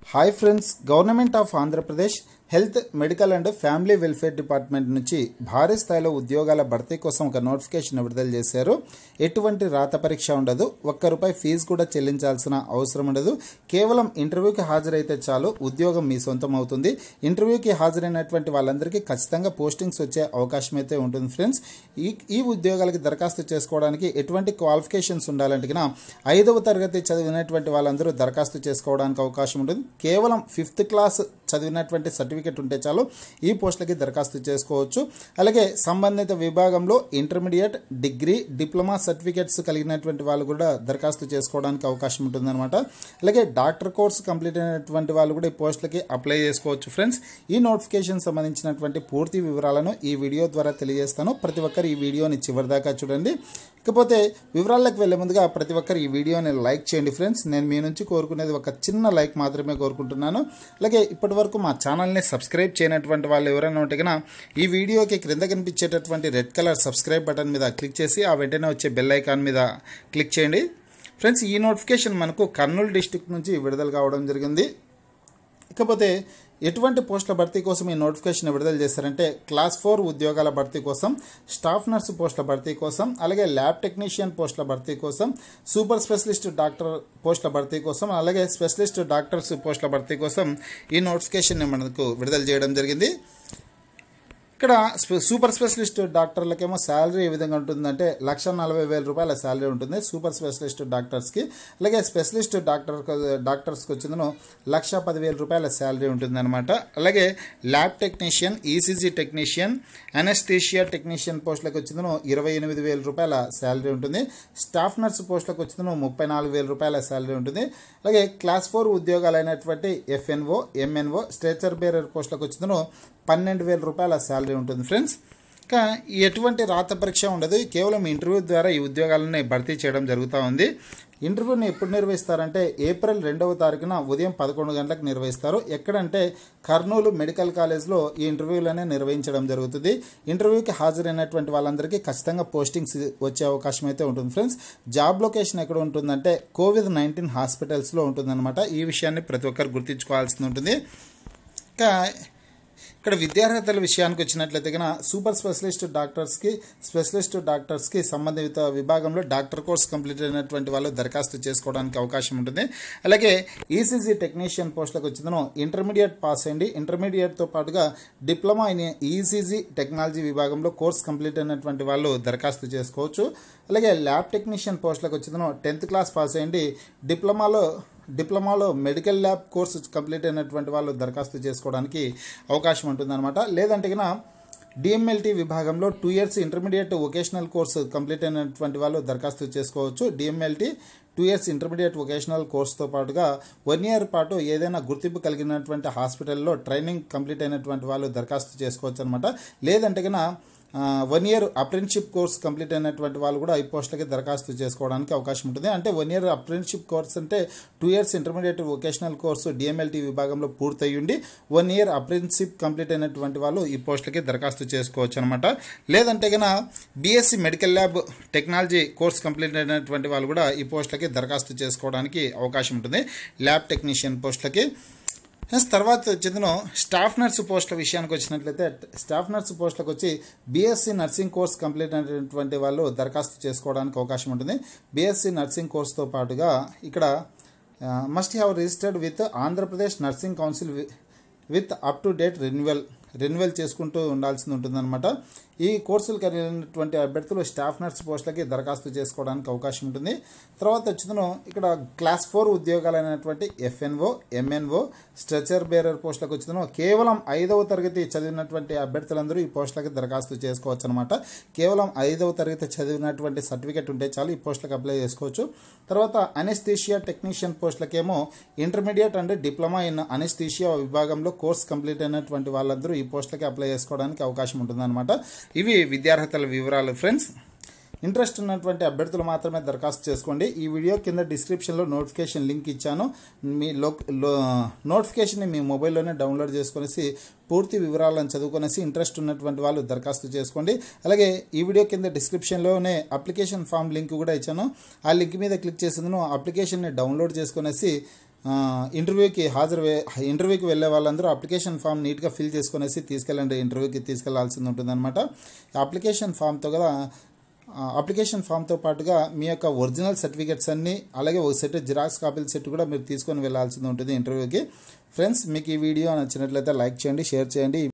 hi friends government of Andhra Pradesh health medical and family welfare department నుంచి భారీ స్థాయిలో ఉద్యోగాల భర్తీ కోసం ఒక నోటిఫికేషన్ విడుదల చేశారు ఎటువంటి రాత పరీక్ష ఉండదు ఒక్క రూపాయి ఫీజు కూడా చెల్లించాల్సిన అవసరం ఉండదు కేవలం ఇంటర్వ్యూకి హాజరైతే చాలు ఉద్యోగం మీ సొంతం అవుతుంది ఇంటర్వ్యూకి హాజరైనటువంటి వాళ్ళందరికీ ఖచ్చితంగా పోస్టింగ్స్ వచ్చే అవకాశం అయితే ఉంటుంది ఫ్రెండ్స్ ఈ ఈ ఉద్యోగాలకి దరఖాస్తు చేసుకోవడానికి ఎటువంటి క్వాలిఫికేషన్స్ ఉండాలంటే కనుక ఐదవ తరగతి చదివినటువంటి వాళ్ళందరూ దరఖాస్తు చేసుకోవడానికి అవకాశం ఉంటుంది కేవలం ఫిఫ్త్ క్లాస్ చదివినటువంటి సర్టిఫికేట్ ఉంటే చాలు ఈ పోస్టులకి దరఖాస్తు చేసుకోవచ్చు అలాగే సంబంధిత విభాగంలో ఇంటర్మీడియట్ డిగ్రీ డిప్లొమా సర్టిఫికేట్స్ కలిగినటువంటి వాళ్ళు కూడా దరఖాస్తు చేసుకోవడానికి అవకాశం ఉంటుందన్నమాట అలాగే డాక్టర్ కోర్స్ కంప్లీట్ అయినటువంటి వాళ్ళు కూడా ఈ పోస్టులకి అప్లై చేసుకోవచ్చు ఫ్రెండ్స్ ఈ నోటిఫికేషన్ సంబంధించినటువంటి పూర్తి వివరాలను ఈ వీడియో ద్వారా తెలియజేస్తాను ప్రతి ఒక్కరు ఈ వీడియోని చివరిదాకా చూడండి ఇకపోతే వివరాలకు వెళ్లే ముందుగా ప్రతి ఒక్కరు ఈ వీడియోని లైక్ చేయండి ఫ్రెండ్స్ నేను మీ నుంచి కోరుకునేది ఒక చిన్న లైక్ మాత్రమే కోరుకుంటున్నాను అలాగే ఇప్పటి వరకు మా ఛానల్ని సబ్స్క్రైబ్ చేయనటువంటి వాళ్ళు ఎవరైనా ఉంటే కనుక ఈ వీడియోకి క్రింద కనిపించేటటువంటి రెడ్ కలర్ సబ్స్క్రైబ్ బటన్ మీద క్లిక్ చేసి ఆ వెంటనే వచ్చే బెల్ ఐకాన్ మీద క్లిక్ చేయండి ఫ్రెండ్స్ ఈ నోటిఫికేషన్ మనకు కర్నూలు డిస్టిక్ నుంచి విడుదల కావడం జరిగింది ఇకపోతే ఎటువంటి పోస్టుల భర్తీ కోసం ఈ నోటిఫికేషన్ విడుదల చేశారంటే క్లాస్ ఫోర్ ఉద్యోగాల భర్తీ కోసం స్టాఫ్ నర్సు పోస్టుల భర్తీ కోసం అలాగే ల్యాబ్ టెక్నీషియన్ పోస్టుల భర్తీ కోసం సూపర్ స్పెషలిస్ట్ డాక్టర్ పోస్టుల భర్తీ కోసం అలాగే స్పెషలిస్ట్ డాక్టర్స్ పోస్టుల భర్తీ కోసం ఈ నోటిఫికేషన్ మనకు విడుదల చేయడం జరిగింది ఇక్కడ సూపర్ స్పెషలిస్ట్ డాక్టర్లకేమో శాలరీ ఏ విధంగా ఉంటుందంటే లక్ష నలభై వేల రూపాయల శాలరీ ఉంటుంది సూపర్ స్పెషలిస్ట్ డాక్టర్స్కి అలాగే స్పెషలిస్ట్ డాక్టర్ డాక్టర్స్కి వచ్చిందను లక్ష పదివేల రూపాయల శాలరీ ఉంటుందన్నమాట అలాగే lab technician ECG technician anaesthesia technician పోస్టులకు వచ్చిందను ఇరవై ఎనిమిది వేల రూపాయల శాలరీ ఉంటుంది స్టాఫ్ నర్స్ పోస్టులకు వచ్చిందను ముప్పై నాలుగు వేల రూపాయల శాలరీ ఉంటుంది అలాగే క్లాస్ ఫోర్ ఉద్యోగాలైనటువంటి ఎఫ్ఎన్ఓ ఎంఎన్ఓ స్ట్రెచర్ బేరర్ పోస్టులకు వచ్చిందను పన్నెండు వేల రూపాయల శాలరీ ఉంటుంది ఫ్రెండ్స్ ఇంకా ఎటువంటి రాత పరీక్ష ఉండదు కేవలం ఇంటర్వ్యూ ద్వారా ఈ ఉద్యోగాలని భర్తీ చేయడం జరుగుతూ ఉంది ఇంటర్వ్యూని ఎప్పుడు నిర్వహిస్తారంటే ఏప్రిల్ రెండవ తారీఖున ఉదయం పదకొండు గంటలకు నిర్వహిస్తారు ఎక్కడంటే కర్నూలు మెడికల్ కాలేజ్లో ఈ ఇంటర్వ్యూలనే నిర్వహించడం జరుగుతుంది ఇంటర్వ్యూకి హాజరైనటువంటి వాళ్ళందరికీ ఖచ్చితంగా పోస్టింగ్స్ వచ్చే అవకాశం అయితే ఉంటుంది ఫ్రెండ్స్ జాబ్ లొకేషన్ ఎక్కడ ఉంటుందంటే కోవిడ్ నైన్టీన్ హాస్పిటల్స్లో ఉంటుందన్నమాట ఈ విషయాన్ని ప్రతి ఒక్కరు గుర్తుంచుకోవాల్సి ఉంటుంది ఇంకా ఇక్కడ విద్యార్హతల విషయానికి వచ్చినట్లయితే కనుక సూపర్ స్పెషలిస్ట్ డాక్టర్స్కి స్పెషలిస్ట్ డాక్టర్స్కి సంబంధిత విభాగంలో డాక్టర్ కోర్స్ కంప్లీట్ అయినటువంటి వాళ్ళు దరఖాస్తు చేసుకోవడానికి అవకాశం ఉంటుంది అలాగే ఈసీజీ టెక్నీషియన్ పోస్టులకు వచ్చిందను ఇంటర్మీడియట్ పాస్ అయ్యండి ఇంటర్మీడియట్తో పాటుగా డిప్లొమా ఇన్ ఈసీజీ టెక్నాలజీ విభాగంలో కోర్స్ కంప్లీట్ అయినటువంటి వాళ్ళు దరఖాస్తు చేసుకోవచ్చు అలాగే ల్యాబ్ టెక్నీషియన్ పోస్టులకు వచ్చిందను టెన్త్ క్లాస్ పాస్ అయ్యండి డిప్లొమాలో డిప్లొమాలో మెడికల్ ల్యాబ్ కోర్సు కంప్లీట్ అయినటువంటి వాళ్ళు దరఖాస్తు చేసుకోవడానికి అవకాశం ఉంటుందన్నమాట లేదంటే కనుక డిఎంఎల్టీ విభాగంలో two years intermediate vocational course complete అయినటువంటి వాళ్ళు దరఖాస్తు చేసుకోవచ్చు DMLT two years intermediate vocational కోర్సుతో పాటుగా వన్ ఇయర్ పాటు ఏదైనా గుర్తింపు కలిగినటువంటి హాస్పిటల్లో ట్రైనింగ్ కంప్లీట్ అయినటువంటి వాళ్ళు దరఖాస్తు చేసుకోవచ్చు అనమాట లేదంటే కనుక one year apprenticeship course complete అయినటువంటి వాళ్ళు కూడా ఈ పోస్టులకి దరఖాస్తు చేసుకోవడానికి అవకాశం ఉంటుంది అంటే వన్ ఇయర్ అప్రెంటిషిప్ కోర్స్ అంటే two years intermediate vocational course DMLT విభాగంలో పూర్తయి ఉండి వన్ ఇయర్ అప్రెంటిషిప్ కంప్లీట్ అయినటువంటి వాళ్ళు ఈ పోస్టులకి దరఖాస్తు చేసుకోవచ్చు అనమాట లేదంటే కనుక BSc medical lab technology course complete అయినటువంటి వాళ్ళు కూడా ఈ పోస్టులకి దరఖాస్తు చేసుకోవడానికి అవకాశం ఉంటుంది ల్యాబ్ టెక్నీషియన్ పోస్టులకి తర్వాత వచ్చేందును స్టాఫ్ నర్సు పోస్టుల విషయానికి వచ్చినట్లయితే స్టాఫ్ నర్సు పోస్టులకు వచ్చి బీఎస్సీ నర్సింగ్ కోర్స్ కంప్లీట్ అయినటువంటి వాళ్ళు దరఖాస్తు చేసుకోవడానికి అవకాశం ఉంటుంది బీఎస్సీ నర్సింగ్ కోర్సుతో పాటుగా ఇక్కడ must have registered with Andhra Pradesh nursing council with up to date renewal renewal చేసుకుంటూ ఉండాల్సి ఉంటుందన్నమాట ఈ కోర్సులు కలిగినటువంటి అభ్యర్థులు స్టాఫ్ నర్స్ పోస్టులకి దరఖాస్తు చేసుకోవడానికి అవకాశం ఉంటుంది తర్వాత వచ్చిందను ఇక్కడ క్లాస్ ఫోర్ ఉద్యోగాలైనటువంటి ఎఫ్ఎన్ఓ ఎంఎన్ఓ స్ట్రెచర్ బేరర్ పోస్టులకు వచ్చిందను కేవలం ఐదవ తరగతి చదివినటువంటి అభ్యర్థులందరూ ఈ పోస్టులకి దరఖాస్తు చేసుకోవచ్చు అనమాట కేవలం ఐదవ తరగతి చదివినటువంటి సర్టిఫికేట్ ఉంటే చాలు ఈ పోస్టులకు అప్లై చేసుకోవచ్చు తర్వాత అనెస్థీషియా టెక్నీషియన్ పోస్టులకేమో intermediate and diploma in anaesthesia విభాగంలో కోర్స్ కంప్లీట్ అయినటువంటి వాళ్ళందరూ ఈ పోస్టులకి అప్లై చేసుకోవడానికి అవకాశం ఉంటుందన్నమాట ఇవి విద్యార్హతల వివరాలు ఫ్రెండ్స్ ఇంట్రెస్ట్ ఉన్నటువంటి అభ్యర్థులు మాత్రమే దరఖాస్తు చేసుకోండి ఈ వీడియో కింద డిస్క్రిప్షన్లో నోటిఫికేషన్ లింక్ ఇచ్చాను మీ లో నోటిఫికేషన్ని మీ మొబైల్లోనే డౌన్లోడ్ చేసుకునేసి పూర్తి వివరాలను చదువుకునేసి ఇంట్రెస్ట్ ఉన్నటువంటి వాళ్ళు దరఖాస్తు చేసుకోండి అలాగే ఈ వీడియో కింద డిస్క్రిప్షన్లోనే అప్లికేషన్ ఫామ్ లింక్ కూడా ఇచ్చాను ఆ లింక్ మీద క్లిక్ చేసిందను అప్లికేషన్ని డౌన్లోడ్ చేసుకునేసి ఆ, ఇంటర్వ్యూకి హాజరు వే- ఇంటర్వ్యూకి వెళ్ళే వాళ్ళందరూ అప్లికేషన్ ఫామ్ నీట్గా ఫిల్ చేసుకునేసి తీసుకెళ్ళండి ఇంటర్వ్యూకి తీసుకెళ్లాల్సింది ఉంటుందన్నమాట ఈ అప్లికేషన్ ఫామ్తో కదా ఆ, అప్లికేషన్ ఫామ్తో పాటుగా మీ యొక్క ఒరిజినల్ సర్టిఫికెట్స్ అన్నీ అలాగే ఒక సెట్ జిరాక్స్ కాపీల సెట్ కూడా మీరు తీసుకొని వెళ్ళాల్సింది ఉంటుంది ఇంటర్వ్యూకి ఫ్రెండ్స్ మీకు ఈ వీడియో నచ్చినట్లయితే లైక్ చేయండి షేర్ చేయండి